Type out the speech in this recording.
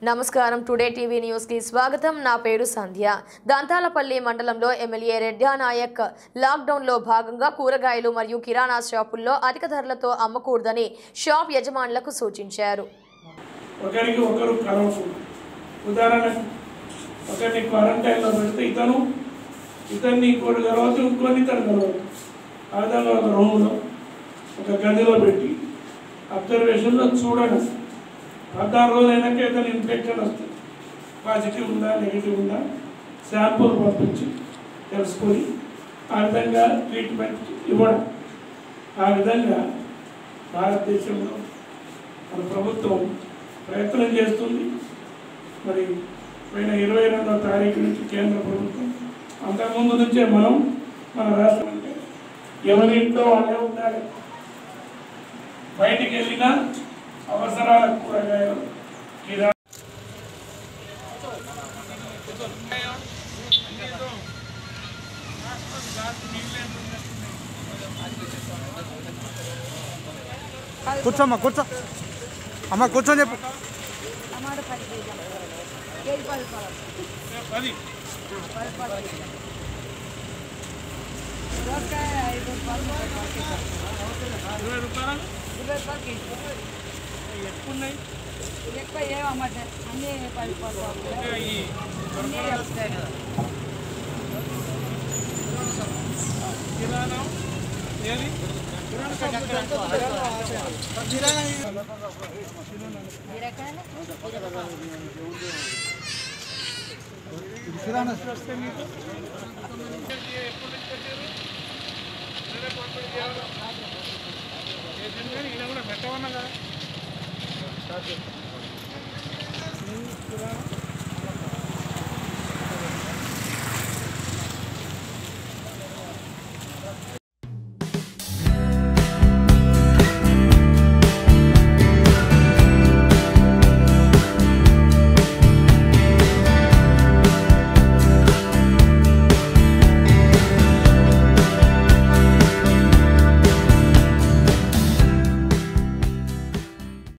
నమస్కారం today TV news కి స్వాగతం నా పేరు సంధ్య దంతాలపల్లి మండలంలో ఎమ్మెల్యే రెడ్డా నాయక్ లాక్డౌన్ లో భాగంగా కూరగాయలు మరియు కిరాణా షాపుల్లో అధిక ధరలతో అమ్మకూడదని షాప్ యజమానులకు సూచించారు ఒకరికి ఒకరు కలవకూడదు ఉదాహరణకు ఒకరిని క్వారంటైన్లో పెడితే ఇతను ఇతన్ని ఇంకోటి కలవచ్చు ఇంకొని ఇతను కలవచ్చు ఆ విధంగా ఒక రూమ్లో ఒక గదిలో పెట్టి అబ్జర్వేషన్లో చూడడం పద్నాలుగు రోజులు అయినాక ఇతను ఇన్ఫెక్షన్ వస్తుంది పాజిటివ్ ఉందా నెగిటివ్ ఉందా శాంపుల్ పంపించి తెలుసుకొని ఆ విధంగా ట్రీట్మెంట్ ఇవ్వడం ఆ విధంగా భారతదేశంలో మన ప్రభుత్వం ప్రయత్నం చేస్తుంది మరి పోయిన ఇరవై రెండవ తారీఖు నుంచి కేంద్ర ప్రభుత్వం అంతకుముందు నుంచే మనం మన రాష్ట్రం అంటే ఎవరి ఇంట్లో వాళ్ళే ఉండాలి బయటికి వెళ్ళినా అవసరాల కూరగాయలు కిరా కూర్చోమ్మా కూర్చో అమ్మ కూర్చొని చెప్పు టమాటో పది కేజీలు కేజీ పది రూపాయలు పది పది రూపాయలు దోసకాయ ఐదు రూపాయలు ఇరవై రూపాయలు ఇరవై రూపాయలు కేజీ ఎక్కువ ఉన్నాయి ఇవి ఎక్కువ ఏమన్నమాట అన్నీ పది రూపాయలు ఇంకా ఈ అన్నీ వస్తాయి కిరాణం ఏది బీరకాయలు వస్తే మీకు ఎప్పుడు నుంచి వచ్చారు నేనే పంపిణీ చేయాలి చేసింది కానీ ఈయన కూడా పెట్టమన్నా కదా